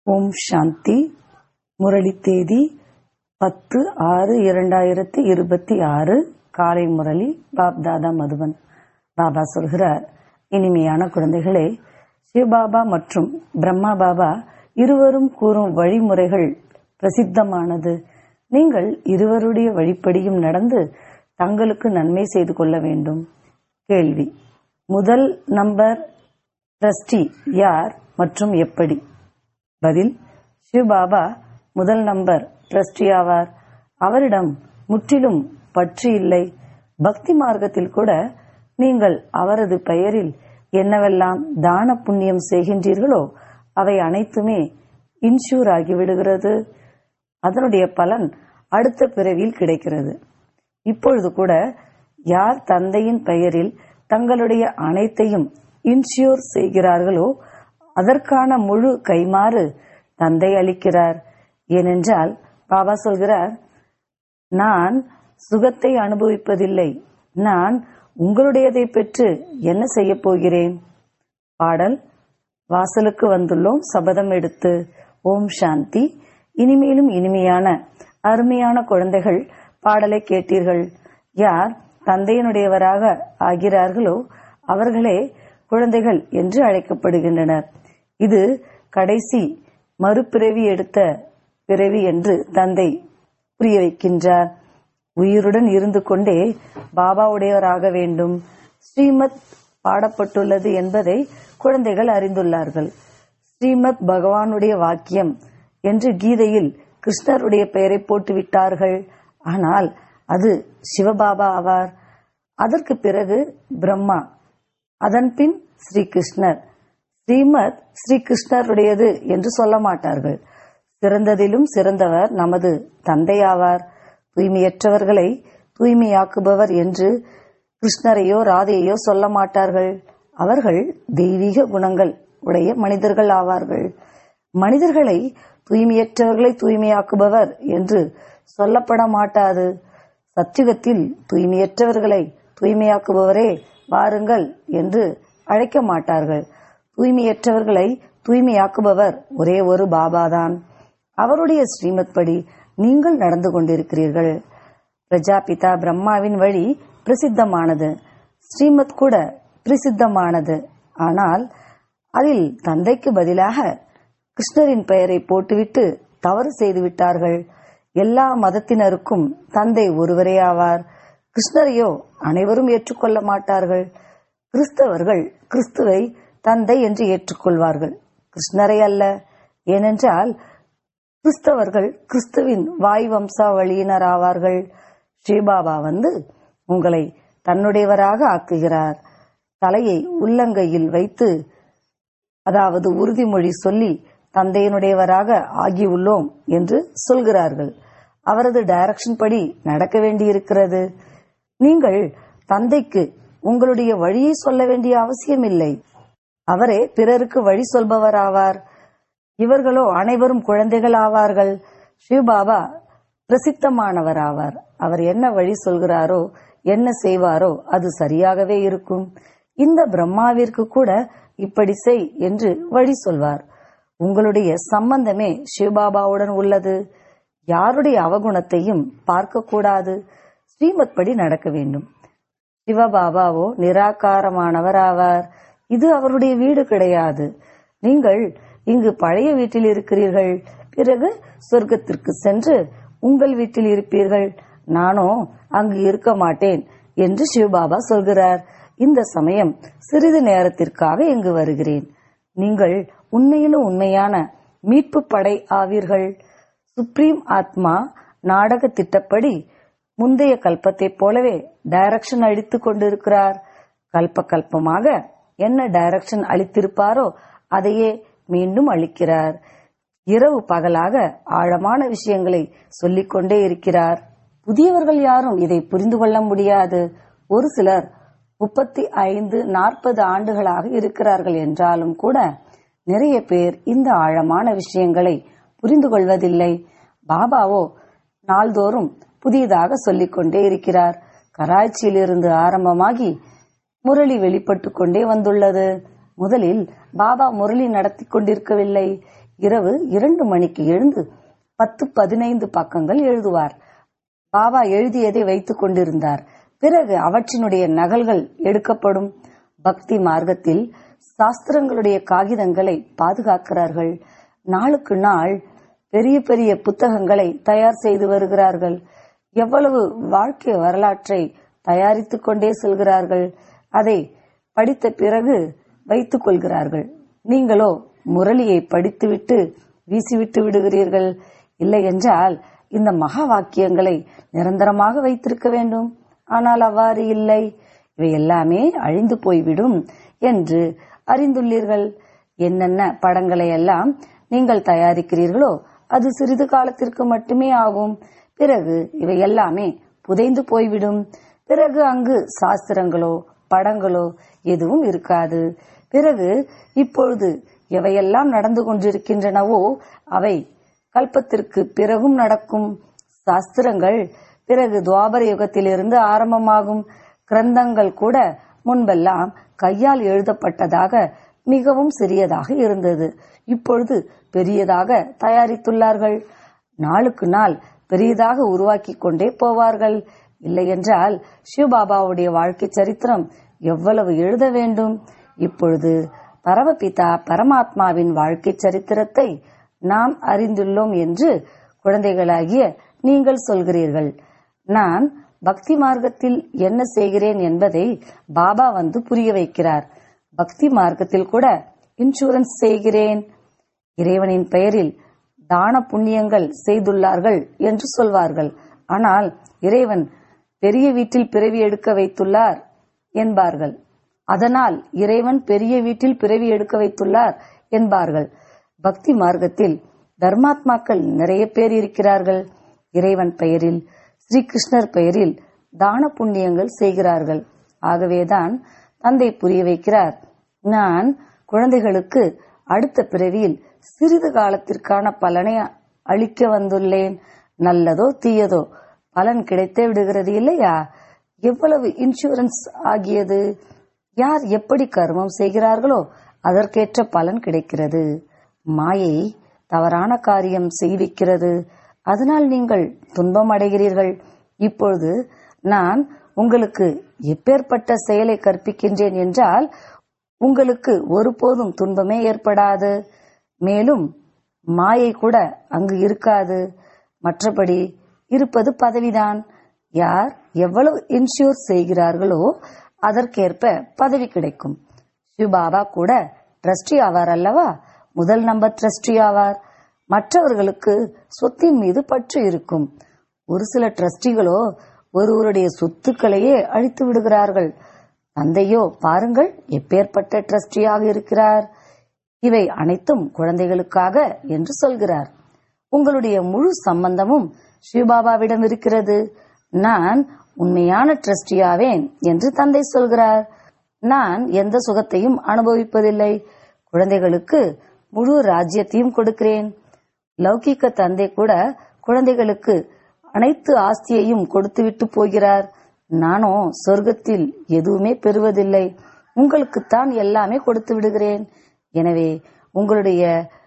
ஓம் சாந்தி முரளி தேதி பத்து ஆறு இரண்டாயிரத்தி இருபத்தி ஆறு காலை முரளி பாப் தாதா மதுவன் பாபா சொல்கிறார் இனிமையான குழந்தைகளே சிவபாபா மற்றும் பிரம்மா பாபா இருவரும் கூறும் வழிமுறைகள் பிரசித்தமானது நீங்கள் இருவருடைய வழிப்படியும் நடந்து தங்களுக்கு நன்மை செய்து கொள்ள வேண்டும் கேள்வி முதல் நம்பர் ட்ரஸ்டி யார் மற்றும் எப்படி பதில் சிவபாபா முதல் நம்பர் ட்ரஸ்டி ஆவார் அவரிடம் முற்றிலும் பற்று இல்லை பக்தி மார்க்கத்தில் கூட நீங்கள் அவரது பெயரில் என்னவெல்லாம் தான புண்ணியம் செய்கின்றீர்களோ அவை அனைத்துமே இன்சூர் ஆகிவிடுகிறது அதனுடைய பலன் அடுத்த பிறவியில் கிடைக்கிறது இப்பொழுது கூட யார் தந்தையின் பெயரில் தங்களுடைய அனைத்தையும் இன்சூர் செய்கிறார்களோ அதற்கான முழு கைமாறு தந்தை அளிக்கிறார் ஏனென்றால் பாபா சொல்கிறார் நான் சுகத்தை அனுபவிப்பதில்லை நான் உங்களுடையதை பெற்று என்ன செய்ய போகிறேன் பாடல் வாசலுக்கு வந்துள்ளோம் சபதம் எடுத்து ஓம் சாந்தி இனிமேலும் இனிமையான அருமையான குழந்தைகள் பாடலை கேட்டீர்கள் யார் தந்தையினுடையவராக ஆகிறார்களோ அவர்களே குழந்தைகள் என்று அழைக்கப்படுகின்றனர் இது கடைசி மறுபிறவி எடுத்த பிறவி என்று தந்தை புரிய வைக்கின்றார் உயிருடன் இருந்து கொண்டே பாபாவுடையவராக வேண்டும் ஸ்ரீமத் பாடப்பட்டுள்ளது என்பதை குழந்தைகள் அறிந்துள்ளார்கள் ஸ்ரீமத் பகவானுடைய வாக்கியம் என்று கீதையில் கிருஷ்ணருடைய பெயரை போட்டுவிட்டார்கள் ஆனால் அது சிவபாபா ஆவார் அதற்கு பிறகு பிரம்மா அதன் பின் ஸ்ரீ கிருஷ்ணர் ஸ்ரீமத் ஸ்ரீ கிருஷ்ணருடையது என்று சொல்ல மாட்டார்கள் சிறந்ததிலும் சிறந்தவர் நமது தந்தையாவார் தூய்மையற்றவர்களை தூய்மையாக்குபவர் என்று கிருஷ்ணரையோ ராதையோ சொல்ல மாட்டார்கள் அவர்கள் தெய்வீக குணங்கள் உடைய மனிதர்கள் ஆவார்கள் மனிதர்களை தூய்மையற்றவர்களை தூய்மையாக்குபவர் என்று சொல்லப்பட மாட்டாது சத்தியுகத்தில் தூய்மையற்றவர்களை தூய்மையாக்குபவரே வாருங்கள் என்று அழைக்க மாட்டார்கள் தூய்மையற்றவர்களை தூய்மையாக்குபவர் ஒரே ஒரு பாபாதான் அவருடைய ஸ்ரீமத் படி நீங்கள் நடந்து கொண்டிருக்கிறீர்கள் பிரஜாபிதா பிரம்மாவின் வழி பிரசித்தமானது ஸ்ரீமத் கூட பிரசித்தமானது ஆனால் அதில் தந்தைக்கு பதிலாக கிருஷ்ணரின் பெயரை போட்டுவிட்டு தவறு செய்து விட்டார்கள் எல்லா மதத்தினருக்கும் தந்தை ஒருவரே ஆவார் கிருஷ்ணரையோ அனைவரும் ஏற்றுக்கொள்ள மாட்டார்கள் கிறிஸ்தவர்கள் கிறிஸ்துவை தந்தை என்று ஏற்றுக்கொள்வார்கள் கிருஷ்ணரை அல்ல ஏனென்றால் கிறிஸ்தவர்கள் கிறிஸ்துவின் வாய் வம்சாவளியினர் ஆவார்கள் ஸ்ரீபாபா வந்து உங்களை தன்னுடையவராக ஆக்குகிறார் தலையை உள்ளங்கையில் வைத்து அதாவது உறுதிமொழி சொல்லி தந்தையினுடையவராக ஆகியுள்ளோம் என்று சொல்கிறார்கள் அவரது டைரக்ஷன் படி நடக்க வேண்டியிருக்கிறது நீங்கள் தந்தைக்கு உங்களுடைய வழியை சொல்ல வேண்டிய அவசியமில்லை அவரே பிறருக்கு வழி சொல்பவர் ஆவார் இவர்களோ அனைவரும் குழந்தைகள் ஆவார்கள் சிவபாபா பிரசித்தமானவர் ஆவார் அவர் என்ன வழி சொல்கிறாரோ என்ன செய்வாரோ அது சரியாகவே இருக்கும் இந்த பிரம்மாவிற்கு கூட இப்படி செய் என்று வழி சொல்வார் உங்களுடைய சம்பந்தமே சிவபாபாவுடன் உள்ளது யாருடைய அவகுணத்தையும் பார்க்க கூடாது ஸ்ரீமத் படி நடக்க வேண்டும் சிவபாபாவோ நிராகாரமானவர் ஆவார் இது அவருடைய வீடு கிடையாது நீங்கள் இங்கு பழைய வீட்டில் இருக்கிறீர்கள் பிறகு சொர்க்கத்திற்கு சென்று உங்கள் வீட்டில் இருப்பீர்கள் நானோ அங்கு இருக்க மாட்டேன் என்று சிவபாபா சொல்கிறார் இந்த சமயம் சிறிது நேரத்திற்காக இங்கு வருகிறேன் நீங்கள் உண்மையிலும் உண்மையான மீட்பு படை ஆவீர்கள் சுப்ரீம் ஆத்மா நாடக திட்டப்படி முந்தைய கல்பத்தைப் போலவே டைரக்ஷன் அளித்துக் கொண்டிருக்கிறார் கல்ப கல்பமாக என்ன டைரக்ஷன் அளித்திருப்பாரோ அதையே மீண்டும் அளிக்கிறார் இரவு பகலாக ஆழமான விஷயங்களை சொல்லிக்கொண்டே இருக்கிறார் புதியவர்கள் யாரும் இதை புரிந்து கொள்ள முடியாது ஒரு சிலர் முப்பத்தி ஐந்து நாற்பது ஆண்டுகளாக இருக்கிறார்கள் என்றாலும் கூட நிறைய பேர் இந்த ஆழமான விஷயங்களை புரிந்து கொள்வதில்லை பாபாவோ நாள்தோறும் புதியதாக சொல்லிக்கொண்டே இருக்கிறார் கராச்சியிலிருந்து ஆரம்பமாகி முரளி வெளிப்பட்டு கொண்டே வந்துள்ளது முதலில் பாபா முரளி நடத்தி கொண்டிருக்கவில்லை இரவு இரண்டு மணிக்கு எழுந்து பத்து பதினைந்து பக்கங்கள் எழுதுவார் பாபா எழுதியதை வைத்துக் கொண்டிருந்தார் பிறகு அவற்றினுடைய நகல்கள் எடுக்கப்படும் பக்தி மார்க்கத்தில் சாஸ்திரங்களுடைய காகிதங்களை பாதுகாக்கிறார்கள் நாளுக்கு நாள் பெரிய பெரிய புத்தகங்களை தயார் செய்து வருகிறார்கள் எவ்வளவு வாழ்க்கை வரலாற்றை தயாரித்துக் கொண்டே செல்கிறார்கள் அதை படித்த பிறகு வைத்துக் கொள்கிறார்கள் நீங்களோ முரளியை படித்துவிட்டு வீசிவிட்டு விடுகிறீர்கள் இல்லை என்றால் இந்த மகா வாக்கியங்களை நிரந்தரமாக வைத்திருக்க வேண்டும் ஆனால் அவ்வாறு இல்லை இவை எல்லாமே அழிந்து போய்விடும் என்று அறிந்துள்ளீர்கள் என்னென்ன படங்களை எல்லாம் நீங்கள் தயாரிக்கிறீர்களோ அது சிறிது காலத்திற்கு மட்டுமே ஆகும் பிறகு இவை எல்லாமே புதைந்து போய்விடும் பிறகு அங்கு சாஸ்திரங்களோ படங்களோ எதுவும் இருக்காது பிறகு இப்பொழுது எவையெல்லாம் நடந்து கொண்டிருக்கின்றனவோ அவை கல்பத்திற்கு பிறகும் நடக்கும் சாஸ்திரங்கள் பிறகு துவாபர யுகத்திலிருந்து ஆரம்பமாகும் கிரந்தங்கள் கூட முன்பெல்லாம் கையால் எழுதப்பட்டதாக மிகவும் சிறியதாக இருந்தது இப்பொழுது பெரியதாக தயாரித்துள்ளார்கள் நாளுக்கு நாள் பெரியதாக உருவாக்கி கொண்டே போவார்கள் இல்லையென்றால் சிவபாபாவுடைய வாழ்க்கை சரித்திரம் எவ்வளவு எழுத வேண்டும் இப்பொழுது பரமபிதா பரமாத்மாவின் வாழ்க்கை சரித்திரத்தை நாம் அறிந்துள்ளோம் என்று குழந்தைகளாகிய நீங்கள் சொல்கிறீர்கள் நான் பக்தி மார்க்கத்தில் என்ன செய்கிறேன் என்பதை பாபா வந்து புரிய வைக்கிறார் பக்தி மார்க்கத்தில் கூட இன்சூரன்ஸ் செய்கிறேன் இறைவனின் பெயரில் தான புண்ணியங்கள் செய்துள்ளார்கள் என்று சொல்வார்கள் ஆனால் இறைவன் பெரிய வீட்டில் பிறவி எடுக்க வைத்துள்ளார் என்பார்கள் அதனால் இறைவன் பெரிய வீட்டில் பிறவி எடுக்க வைத்துள்ளார் என்பார்கள் பக்தி மார்க்கத்தில் தர்மாத்மாக்கள் நிறைய பேர் இருக்கிறார்கள் இறைவன் பெயரில் ஸ்ரீகிருஷ்ணர் பெயரில் தான புண்ணியங்கள் செய்கிறார்கள் ஆகவேதான் தந்தை புரிய வைக்கிறார் நான் குழந்தைகளுக்கு அடுத்த பிறவியில் சிறிது காலத்திற்கான பலனை அளிக்க வந்துள்ளேன் நல்லதோ தீயதோ பலன் கிடைத்தே விடுகிறது இல்லையா எவ்வளவு இன்சூரன்ஸ் ஆகியது யார் எப்படி கர்மம் செய்கிறார்களோ அதற்கேற்ற பலன் கிடைக்கிறது மாயை தவறான காரியம் செய்விக்கிறது அதனால் நீங்கள் துன்பம் அடைகிறீர்கள் இப்பொழுது நான் உங்களுக்கு எப்பேற்பட்ட செயலை கற்பிக்கின்றேன் என்றால் உங்களுக்கு ஒருபோதும் துன்பமே ஏற்படாது மேலும் மாயை கூட அங்கு இருக்காது மற்றபடி இருப்பது பதவிதான் யார் எவ்வளவு இன்சூர் செய்கிறார்களோ அதற்கேற்ப பதவி கிடைக்கும் சிவபாபா கூட ட்ரஸ்டி ஆவார் அல்லவா முதல் நம்பர் ட்ரஸ்டி ஆவார் மற்றவர்களுக்கு சொத்தின் மீது பற்று இருக்கும் ஒரு சில ட்ரஸ்டிகளோ ஒருவருடைய சொத்துக்களையே அழித்து விடுகிறார்கள் தந்தையோ பாருங்கள் எப்பேற்பட்ட ட்ரஸ்டியாக இருக்கிறார் இவை அனைத்தும் குழந்தைகளுக்காக என்று சொல்கிறார் உங்களுடைய முழு சம்பந்தமும் சிவபாபாவிடம் இருக்கிறது நான் உண்மையான ட்ரஸ்டியாவேன் என்று தந்தை சொல்கிறார் நான் எந்த சுகத்தையும் அனுபவிப்பதில்லை குழந்தைகளுக்கு முழு ராஜ்யத்தையும் கொடுக்கிறேன் லௌகிக்க தந்தை கூட குழந்தைகளுக்கு அனைத்து ஆஸ்தியையும் கொடுத்துவிட்டு போகிறார் நானோ சொர்க்கத்தில் எதுவுமே பெறுவதில்லை உங்களுக்குத்தான் எல்லாமே கொடுத்து விடுகிறேன் எனவே உங்களுடைய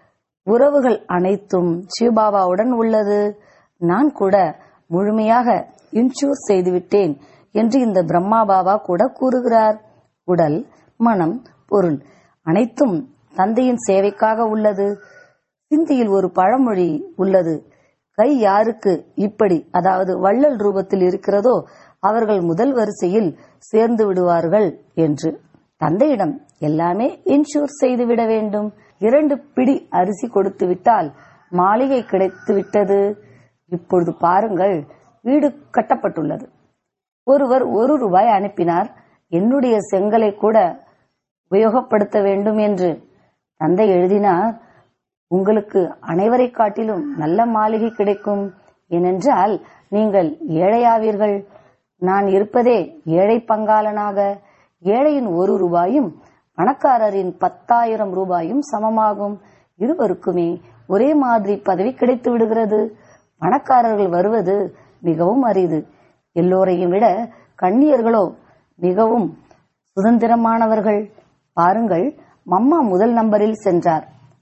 உறவுகள் அனைத்தும் சிவபாபாவுடன் உள்ளது நான் கூட முழுமையாக இன்சூர் செய்துவிட்டேன் என்று இந்த பிரம்மா பாபா கூட கூறுகிறார் உடல் மனம் பொருள் அனைத்தும் தந்தையின் சேவைக்காக உள்ளது சிந்தியில் ஒரு பழமொழி உள்ளது கை யாருக்கு இப்படி அதாவது வள்ளல் ரூபத்தில் இருக்கிறதோ அவர்கள் முதல் வரிசையில் சேர்ந்து விடுவார்கள் என்று தந்தையிடம் எல்லாமே இன்சூர் செய்து விட வேண்டும் இரண்டு பிடி அரிசி கொடுத்து விட்டால் மாளிகை கிடைத்து விட்டது இப்பொழுது பாருங்கள் வீடு கட்டப்பட்டுள்ளது ஒருவர் ஒரு ரூபாய் அனுப்பினார் என்னுடைய செங்கலை கூட உபயோகப்படுத்த வேண்டும் என்று தந்தை எழுதினார் உங்களுக்கு அனைவரை காட்டிலும் நல்ல மாளிகை கிடைக்கும் ஏனென்றால் நீங்கள் ஏழையாவீர்கள் நான் இருப்பதே ஏழை பங்காளனாக ஏழையின் ஒரு ரூபாயும் பணக்காரரின் பத்தாயிரம் ரூபாயும் சமமாகும் இருவருக்குமே ஒரே மாதிரி பதவி கிடைத்து விடுகிறது பணக்காரர்கள் வருவது மிகவும் அரிது எல்லோரையும் விட கண்ணியர்களோ மிகவும் சுதந்திரமானவர்கள் பாருங்கள் மம்மா முதல் நம்பரில் சென்றார்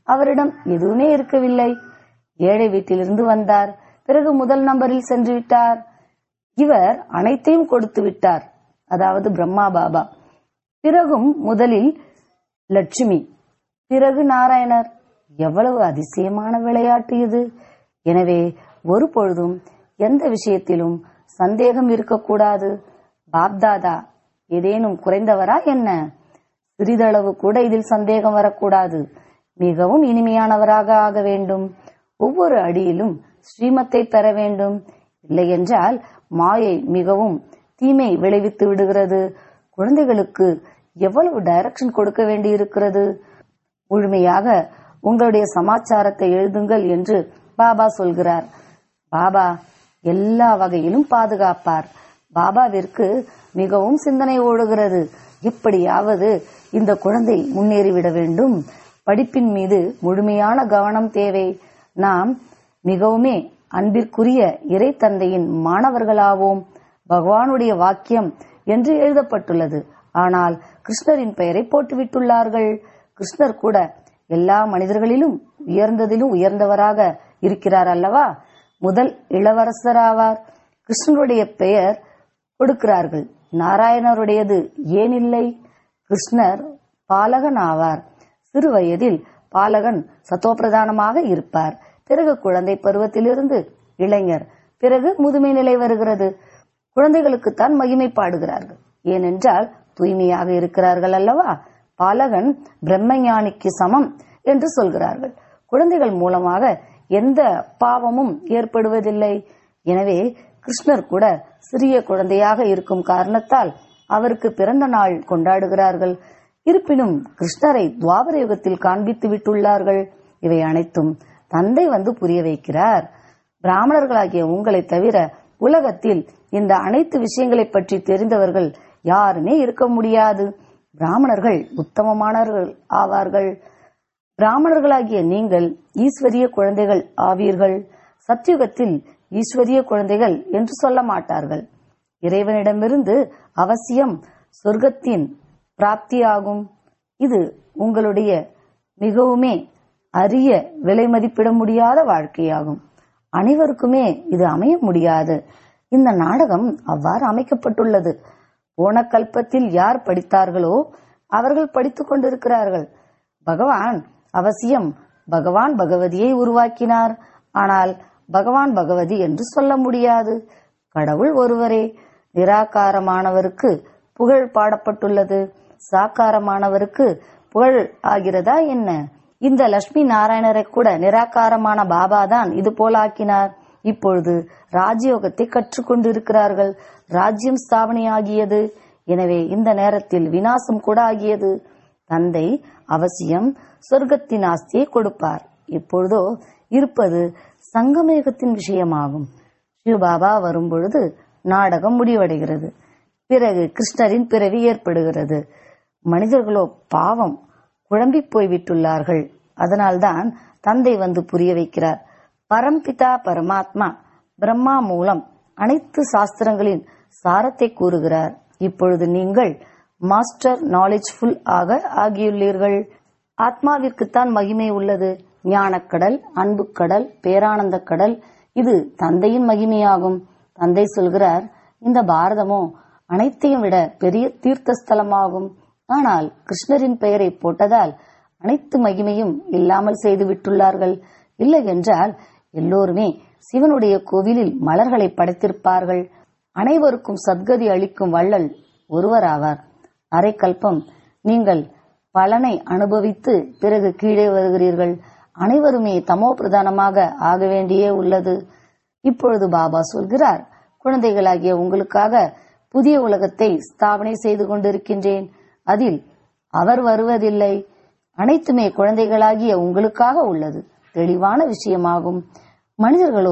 அவரிடம் எதுவுமே இருக்கவில்லை ஏழை வீட்டிலிருந்து வந்தார் பிறகு முதல் நம்பரில் சென்று விட்டார் இவர் அனைத்தையும் கொடுத்து விட்டார் அதாவது பிரம்மா பாபா பிறகும் முதலில் லட்சுமி பிறகு நாராயணர் எவ்வளவு அதிசயமான விளையாட்டு இது எனவே ஒரு பொழுதும் எந்த விஷயத்திலும் சந்தேகம் இருக்கக்கூடாது பாப்தாதா ஏதேனும் குறைந்தவரா என்ன சிறிதளவு கூட இதில் சந்தேகம் வரக்கூடாது மிகவும் இனிமையானவராக ஆக வேண்டும் ஒவ்வொரு அடியிலும் ஸ்ரீமத்தை பெற வேண்டும் இல்லையென்றால் மாயை மிகவும் தீமை விளைவித்து விடுகிறது குழந்தைகளுக்கு எவ்வளவு டைரக்ஷன் கொடுக்க வேண்டி இருக்கிறது முழுமையாக உங்களுடைய சமாச்சாரத்தை எழுதுங்கள் என்று பாபா சொல்கிறார் பாபா எல்லா வகையிலும் பாதுகாப்பார் பாபாவிற்கு மிகவும் சிந்தனை ஓடுகிறது எப்படியாவது இந்த குழந்தை முன்னேறிவிட வேண்டும் படிப்பின் மீது முழுமையான கவனம் தேவை நாம் மிகவுமே அன்பிற்குரிய இறை தந்தையின் மாணவர்களாவோம் பகவானுடைய வாக்கியம் என்று எழுதப்பட்டுள்ளது ஆனால் கிருஷ்ணரின் பெயரை போட்டுவிட்டுள்ளார்கள் கிருஷ்ணர் கூட எல்லா மனிதர்களிலும் உயர்ந்ததிலும் உயர்ந்தவராக இருக்கிறார் அல்லவா முதல் இளவரசராவார் கிருஷ்ணருடைய பெயர் கொடுக்கிறார்கள் நாராயணருடையது ஏன் இல்லை கிருஷ்ணர் பாலகன் ஆவார் சிறு வயதில் பாலகன் சத்தோப்பிரதானமாக இருப்பார் பிறகு குழந்தை பருவத்திலிருந்து இளைஞர் பிறகு முதுமை நிலை வருகிறது குழந்தைகளுக்குத்தான் மகிமை பாடுகிறார்கள் ஏனென்றால் தூய்மையாக இருக்கிறார்கள் அல்லவா பாலகன் பிரம்மஞானிக்கு சமம் என்று சொல்கிறார்கள் குழந்தைகள் மூலமாக எந்த பாவமும் ஏற்படுவதில்லை எனவே கிருஷ்ணர் கூட சிறிய குழந்தையாக இருக்கும் காரணத்தால் அவருக்கு பிறந்த நாள் கொண்டாடுகிறார்கள் இருப்பினும் கிருஷ்ணரை துவாபர யுகத்தில் காண்பித்து விட்டுள்ளார்கள் இவை அனைத்தும் தந்தை வந்து புரிய வைக்கிறார் பிராமணர்களாகிய உங்களை தவிர உலகத்தில் இந்த அனைத்து விஷயங்களை பற்றி தெரிந்தவர்கள் யாருமே இருக்க முடியாது பிராமணர்கள் உத்தமமானவர்கள் ஆவார்கள் பிராமணர்களாகிய நீங்கள் ஈஸ்வரிய குழந்தைகள் ஆவீர்கள் சத்யுகத்தில் ஈஸ்வரிய குழந்தைகள் என்று சொல்ல மாட்டார்கள் இறைவனிடமிருந்து அவசியம் சொர்க்கத்தின் பிராப்தியாகும் இது உங்களுடைய மிகவுமே அரிய விலை மதிப்பிட முடியாத வாழ்க்கையாகும் அனைவருக்குமே இது அமைய முடியாது இந்த நாடகம் அவ்வாறு அமைக்கப்பட்டுள்ளது போன கல்பத்தில் யார் படித்தார்களோ அவர்கள் படித்துக் கொண்டிருக்கிறார்கள் பகவான் அவசியம் பகவான் பகவதியை உருவாக்கினார் ஆனால் பகவான் பகவதி என்று சொல்ல முடியாது கடவுள் ஒருவரே நிராகாரமானவருக்கு புகழ் பாடப்பட்டுள்ளது சாக்காரமானவருக்கு புகழ் ஆகிறதா என்ன இந்த லட்சுமி நாராயணரை கூட நிராகாரமான பாபா தான் இது போல ஆக்கினார் இப்பொழுது ராஜயோகத்தை கற்றுக்கொண்டிருக்கிறார்கள் ராஜ்யம் ஸ்தாபனை ஆகியது எனவே இந்த நேரத்தில் வினாசம் கூட ஆகியது தந்தை அவசியம் சொர்க்கத்தின் ஆஸ்தியை கொடுப்பார் இப்பொழுதோ இருப்பது சங்கமேகத்தின் விஷயமாகும் சிவபாபா வரும்பொழுது நாடகம் முடிவடைகிறது பிறகு கிருஷ்ணரின் பிறவி ஏற்படுகிறது மனிதர்களோ பாவம் குழம்பி போய்விட்டுள்ளார்கள் அதனால்தான் தந்தை வந்து புரிய வைக்கிறார் பரம்பிதா பரமாத்மா பிரம்மா மூலம் அனைத்து சாஸ்திரங்களின் சாரத்தை கூறுகிறார் இப்பொழுது நீங்கள் மாஸ்டர் நாலேஜ்ஃபுல் ஆக ஆகியுள்ளீர்கள் ஆத்மாவிற்குத்தான் மகிமை உள்ளது ஞானக்கடல் அன்புக்கடல் பேரானந்த கடல் இது தந்தையின் மகிமையாகும் தந்தை சொல்கிறார் இந்த பாரதமோ அனைத்தையும் விட பெரிய தீர்த்த ஸ்தலமாகும் ஆனால் கிருஷ்ணரின் பெயரை போட்டதால் அனைத்து மகிமையும் இல்லாமல் செய்து விட்டுள்ளார்கள் இல்லை என்றால் எல்லோருமே சிவனுடைய கோவிலில் மலர்களை படைத்திருப்பார்கள் அனைவருக்கும் சத்கதி அளிக்கும் வள்ளல் ஒருவராவார் அரை கல்பம் நீங்கள் பலனை அனுபவித்து பிறகு கீழே வருகிறீர்கள் அனைவருமே தமோ பிரதானமாக ஆக வேண்டியே உள்ளது இப்பொழுது பாபா சொல்கிறார் குழந்தைகளாகிய உங்களுக்காக புதிய உலகத்தை ஸ்தாபனை செய்து கொண்டிருக்கின்றேன் அதில் அவர் வருவதில்லை அனைத்துமே குழந்தைகளாகிய உங்களுக்காக உள்ளது தெளிவான விஷயமாகும் மனிதர்களோ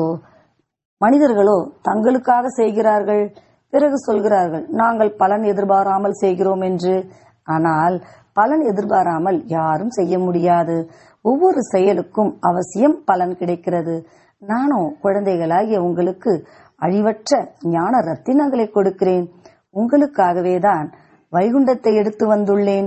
மனிதர்களோ தங்களுக்காக செய்கிறார்கள் பிறகு சொல்கிறார்கள் நாங்கள் பலன் எதிர்பாராமல் செய்கிறோம் என்று ஆனால் பலன் எதிர்பாராமல் யாரும் செய்ய முடியாது ஒவ்வொரு செயலுக்கும் அவசியம் பலன் கிடைக்கிறது நானோ குழந்தைகளாகிய உங்களுக்கு அழிவற்ற ஞான ரத்தினங்களை கொடுக்கிறேன் உங்களுக்காகவே தான் வைகுண்டத்தை எடுத்து வந்துள்ளேன்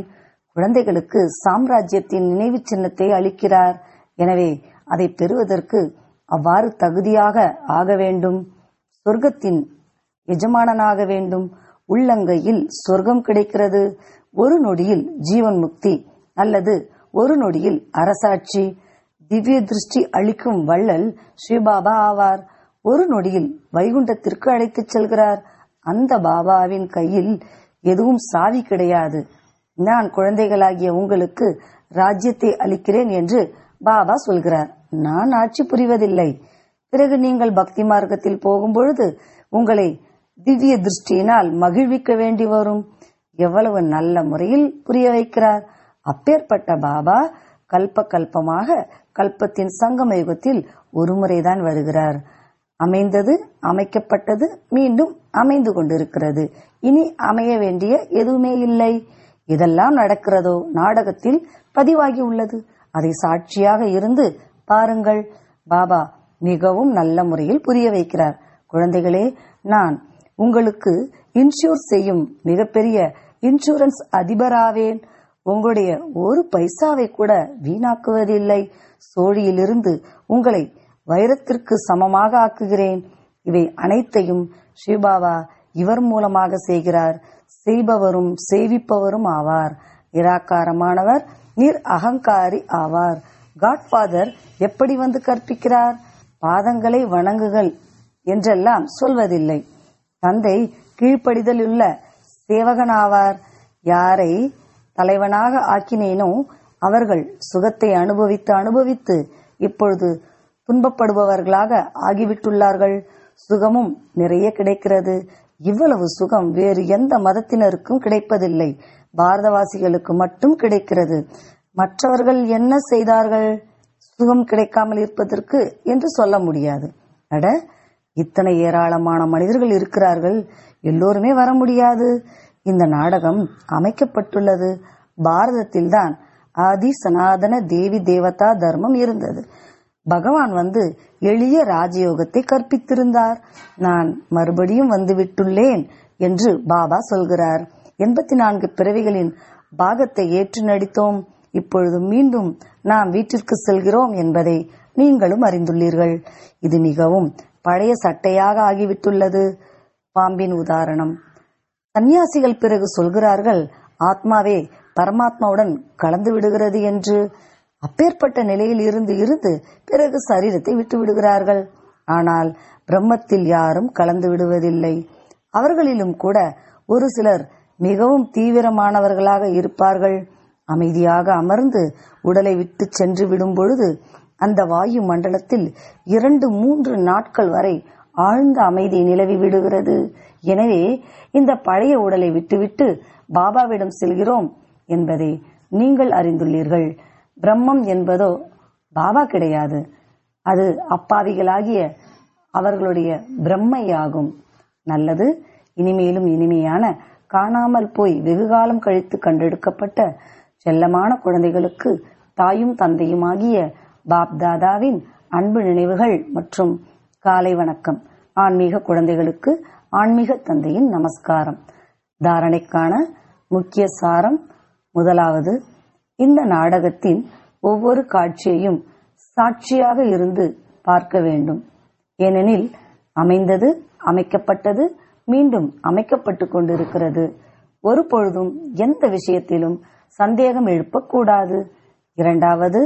குழந்தைகளுக்கு சாம்ராஜ்யத்தின் நினைவு சின்னத்தை அளிக்கிறார் எனவே அதை பெறுவதற்கு அவ்வாறு தகுதியாக ஆக வேண்டும் சொர்க்கத்தின் எஜமானனாக வேண்டும் உள்ளங்கையில் சொர்க்கம் கிடைக்கிறது ஒரு நொடியில் ஜீவன் முக்தி அல்லது ஒரு நொடியில் அரசாட்சி திவ்ய திருஷ்டி அளிக்கும் வள்ளல் ஸ்ரீபாபா ஆவார் ஒரு நொடியில் வைகுண்டத்திற்கு அழைத்துச் செல்கிறார் அந்த பாபாவின் கையில் எதுவும் சாவி கிடையாது நான் குழந்தைகளாகிய உங்களுக்கு ராஜ்யத்தை அளிக்கிறேன் என்று பாபா சொல்கிறார் நான் ஆட்சி புரிவதில்லை பிறகு நீங்கள் பக்தி மார்க்கத்தில் போகும்பொழுது உங்களை திவ்ய திருஷ்டியினால் மகிழ்விக்க வேண்டி வரும் எவ்வளவு நல்ல முறையில் புரிய வைக்கிறார் அப்பேற்பட்ட பாபா கல்ப கல்பமாக கல்பத்தின் சங்கம யுகத்தில் ஒரு முறைதான் வருகிறார் அமைந்தது அமைக்கப்பட்டது மீண்டும் அமைந்து கொண்டிருக்கிறது இனி அமைய வேண்டிய எதுவுமே இல்லை இதெல்லாம் நடக்கிறதோ நாடகத்தில் பதிவாகி உள்ளது அதை சாட்சியாக இருந்து பாருங்கள் பாபா மிகவும் நல்ல முறையில் புரிய வைக்கிறார் குழந்தைகளே நான் உங்களுக்கு இன்சூர் செய்யும் மிகப்பெரிய இன்சூரன்ஸ் அதிபராவேன் உங்களுடைய ஒரு பைசாவை கூட வீணாக்குவதில்லை சோழியிலிருந்து உங்களை வைரத்திற்கு சமமாக ஆக்குகிறேன் இவை அனைத்தையும் ஸ்ரீபாபா இவர் மூலமாக செய்கிறார் செய்பவரும் செய்விப்பவரும் ஆவார் நிராகாரமானவர் நீர் அகங்காரி ஆவார் காட்ஃபாதர் எப்படி வந்து கற்பிக்கிறார் பாதங்களை வணங்குகள் என்றெல்லாம் சொல்வதில்லை தந்தை கீழ்ப்படிதலுள்ள சேவகனாவார் யாரை தலைவனாக ஆக்கினேனோ அவர்கள் சுகத்தை அனுபவித்து அனுபவித்து இப்பொழுது துன்பப்படுபவர்களாக ஆகிவிட்டுள்ளார்கள் சுகமும் நிறைய கிடைக்கிறது இவ்வளவு சுகம் வேறு எந்த மதத்தினருக்கும் கிடைப்பதில்லை பாரதவாசிகளுக்கு மட்டும் கிடைக்கிறது மற்றவர்கள் என்ன செய்தார்கள் சுகம் கிடைக்காமல் இருப்பதற்கு என்று சொல்ல முடியாது அட இத்தனை ஏராளமான மனிதர்கள் இருக்கிறார்கள் எல்லோருமே வர முடியாது இந்த நாடகம் அமைக்கப்பட்டுள்ளது பாரதத்தில்தான் ஆதி சனாதன தேவி தேவதா தர்மம் இருந்தது பகவான் வந்து எளிய ராஜயோகத்தை கற்பித்திருந்தார் நான் மறுபடியும் வந்து விட்டுள்ளேன் என்று பாபா சொல்கிறார் எண்பத்தி நான்கு பிறவிகளின் பாகத்தை ஏற்று நடித்தோம் இப்பொழுது மீண்டும் நாம் வீட்டிற்கு செல்கிறோம் என்பதை நீங்களும் அறிந்துள்ளீர்கள் இது மிகவும் பழைய சட்டையாக ஆகிவிட்டுள்ளது பாம்பின் உதாரணம் சந்நியாசிகள் பிறகு சொல்கிறார்கள் ஆத்மாவே பரமாத்மாவுடன் கலந்து விடுகிறது என்று அப்பேற்பட்ட நிலையில் இருந்து இருந்து பிறகு சரீரத்தை விட்டு விடுகிறார்கள் ஆனால் பிரம்மத்தில் யாரும் கலந்து விடுவதில்லை அவர்களிலும் கூட ஒரு சிலர் மிகவும் தீவிரமானவர்களாக இருப்பார்கள் அமைதியாக அமர்ந்து உடலை விட்டு சென்று விடும் பொழுது அந்த வாயு மண்டலத்தில் இரண்டு மூன்று நாட்கள் வரை ஆழ்ந்த அமைதி நிலவி விடுகிறது எனவே இந்த பழைய உடலை விட்டுவிட்டு பாபாவிடம் செல்கிறோம் என்பதை நீங்கள் அறிந்துள்ளீர்கள் பிரம்மம் என்பதோ பாபா கிடையாது அது அப்பாவிகளாகிய அவர்களுடைய பிரம்மையாகும் நல்லது இனிமேலும் இனிமையான காணாமல் போய் வெகுகாலம் கழித்து கண்டெடுக்கப்பட்ட செல்லமான குழந்தைகளுக்கு தாயும் தந்தையுமாகிய பாப்தாதாவின் அன்பு நினைவுகள் மற்றும் காலை வணக்கம் ஆன்மீக குழந்தைகளுக்கு ஆன்மீக தந்தையின் நமஸ்காரம் தாரணைக்கான முக்கிய சாரம் முதலாவது இந்த நாடகத்தின் ஒவ்வொரு காட்சியையும் சாட்சியாக இருந்து பார்க்க வேண்டும் ஏனெனில் அமைந்தது அமைக்கப்பட்டது மீண்டும் அமைக்கப்பட்டு கொண்டிருக்கிறது ஒரு பொழுதும் எந்த விஷயத்திலும் சந்தேகம் எழுப்பக்கூடாது இரண்டாவது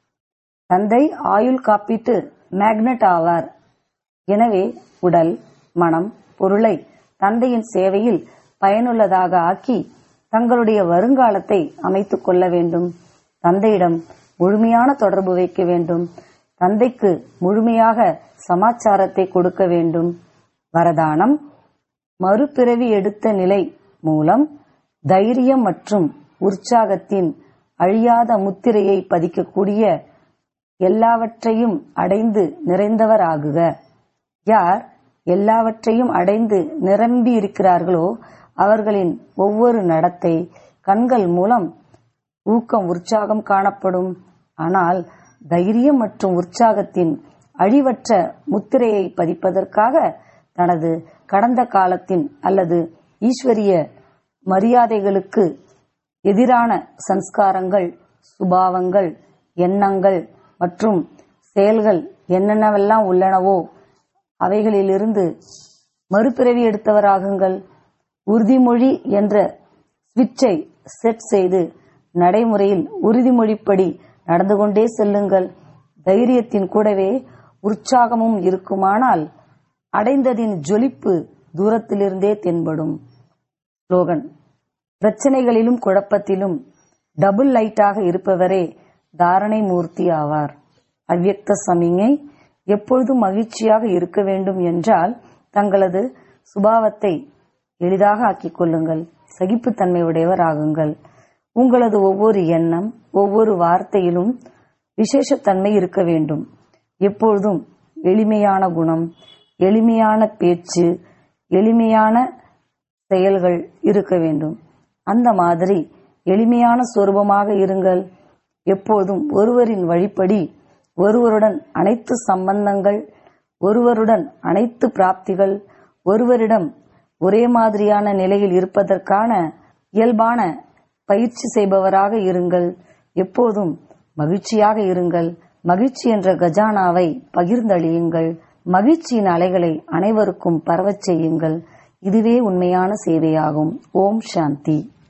தந்தை ஆயுள் காப்பீட்டு மேக்னட் ஆவார் எனவே உடல் மனம் பொருளை தந்தையின் சேவையில் பயனுள்ளதாக ஆக்கி தங்களுடைய வருங்காலத்தை அமைத்துக் கொள்ள வேண்டும் தந்தையிடம் முழுமையான தொடர்பு வைக்க வேண்டும் தந்தைக்கு முழுமையாக சமாச்சாரத்தை கொடுக்க வேண்டும் வரதானம் மறுபிறவி எடுத்த நிலை மூலம் தைரியம் மற்றும் உற்சாகத்தின் அழியாத முத்திரையை பதிக்கக்கூடிய எல்லாவற்றையும் அடைந்து நிறைந்தவராகுக யார் எல்லாவற்றையும் அடைந்து நிரம்பி இருக்கிறார்களோ அவர்களின் ஒவ்வொரு நடத்தை கண்கள் மூலம் ஊக்கம் உற்சாகம் காணப்படும் ஆனால் தைரியம் மற்றும் உற்சாகத்தின் அழிவற்ற முத்திரையை பதிப்பதற்காக தனது கடந்த காலத்தின் அல்லது ஈஸ்வரிய மரியாதைகளுக்கு எதிரான சன்ஸ்காரங்கள் சுபாவங்கள் எண்ணங்கள் மற்றும் செயல்கள் என்னென்னவெல்லாம் உள்ளனவோ அவைகளிலிருந்து மறுபிறவி எடுத்தவராகுங்கள் உறுதிமொழி என்ற ஸ்விட்சை செட் செய்து நடைமுறையில் உறுதிமொழிப்படி நடந்து கொண்டே செல்லுங்கள் தைரியத்தின் கூடவே உற்சாகமும் இருக்குமானால் அடைந்ததின் ஜொலிப்பு தூரத்திலிருந்தே தென்படும் ஸ்லோகன் பிரச்சனைகளிலும் குழப்பத்திலும் டபுள் லைட்டாக இருப்பவரே தாரணை மூர்த்தி ஆவார் அவ்யக்த சமிஞை எப்பொழுதும் மகிழ்ச்சியாக இருக்க வேண்டும் என்றால் தங்களது சுபாவத்தை எளிதாக ஆக்கிக் கொள்ளுங்கள் சகிப்புத்தன்மை உடையவர் ஆகுங்கள் உங்களது ஒவ்வொரு எண்ணம் ஒவ்வொரு வார்த்தையிலும் விசேஷத்தன்மை இருக்க வேண்டும் எப்பொழுதும் எளிமையான குணம் எளிமையான பேச்சு எளிமையான செயல்கள் இருக்க வேண்டும் அந்த மாதிரி எளிமையான சொரூபமாக இருங்கள் எப்போதும் ஒருவரின் வழிப்படி ஒருவருடன் அனைத்து சம்பந்தங்கள் ஒருவருடன் அனைத்து பிராப்திகள் ஒருவரிடம் ஒரே மாதிரியான நிலையில் இருப்பதற்கான இயல்பான பயிற்சி செய்பவராக இருங்கள் எப்போதும் மகிழ்ச்சியாக இருங்கள் மகிழ்ச்சி என்ற கஜானாவை பகிர்ந்தளியுங்கள் மகிழ்ச்சியின் அலைகளை அனைவருக்கும் பரவச் செய்யுங்கள் இதுவே உண்மையான சேவையாகும் ஓம் சாந்தி